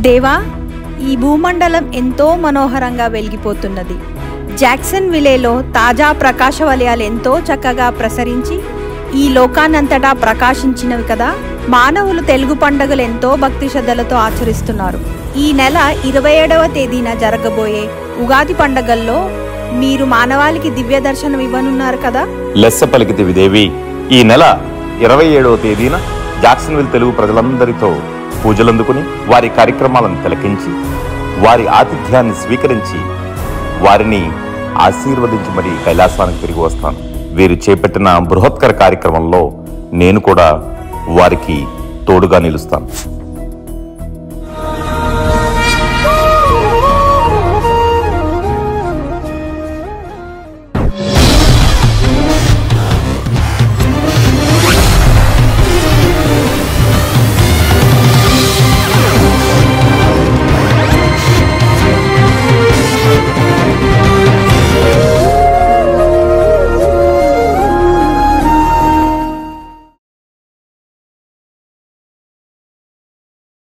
దేవా ఈ భూమండలం ఎంతో మనోహరంగా వెలిగిపోతున్నది జాక్సన్ విలేలో తాజా ప్రకాశ వలయాలు ఎంతో చక్కగా ప్రసరించి ఈ లోకానంతటా ప్రకాశించినవి కదా మానవులు తెలుగు పండుగలు ఎంతో భక్తి శ్రద్ధలతో ఆచరిస్తున్నారు ఈ నెల ఇరవై ఏడవ తేదీన జరగబోయే ఉగాది పండగల్లో మీరు మానవాళికి దివ్య దర్శనం ఇవ్వనున్నారు కదా లెస్స పలికితివి దేవి ఈ నెల ఇరవై ఏడవ తేదీన జాక్సన్విల్ తెలుగు ప్రజలందరితో పూజలందుకుని వారి కార్యక్రమాలను తిలకించి వారి ఆతిథ్యాన్ని స్వీకరించి వారిని ఆశీర్వదించి మరి కైలాసానికి తిరిగి వస్తాను వీరు చేపట్టిన బృహత్కర కార్యక్రమంలో నేను కూడా వారికి తోడుగా నిలుస్తాను